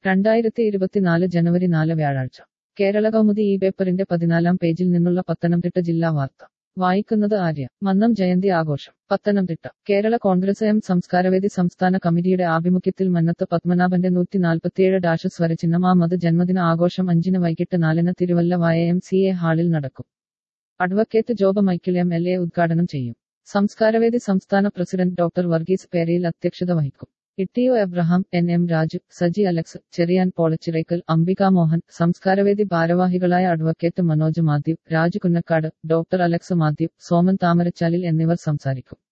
രണ്ടായിരത്തി ഇരുപത്തിനാല് ജനുവരി നാല് വ്യാഴാഴ്ച കേരള കൗമുദി ഈ പേപ്പറിന്റെ പതിനാലാം പേജിൽ നിന്നുള്ള പത്തനംതിട്ട ജില്ലാ വാർത്ത വായിക്കുന്നത് ആര്യ മന്നം ജയന്തി ആഘോഷം പത്തനംതിട്ട കേരള കോൺഗ്രസ് എം സംസ്കാരവേദി സംസ്ഥാന കമ്മിറ്റിയുടെ ആഭിമുഖ്യത്തിൽ മന്നത്ത് പത്മനാഭന്റെ നൂറ്റി നാൽപ്പത്തിയേഴ് ഡാഷ് സ്വരചിഹ്നമാമത് ജന്മദിന ആഘോഷം അഞ്ചിന് വൈകിട്ട് നാലിന് തിരുവല്ല വായ എം സി എ ഹാളിൽ നടക്കും advocate Job Michael M L A ഉദ്ഘാടനം ചെയ്യും സംസ്കാരവേദി സംസ്ഥാന പ്രസിഡന്റ് ഡോക്ടർ വർഗീസ് പേരയിൽ അധ്യക്ഷത വഹിക്കും Ittiyo Abraham N M Raju Saji Alex Cherian Polachirakkal Ambika Mohan സംസ്കാരവേദി ഭാരവാഹികളായ advocate Manoj Mathew Raju Kunnakkad doctor Alex Mathew Soman Thamarachalil എന്നിവർ സംസാരിക്കും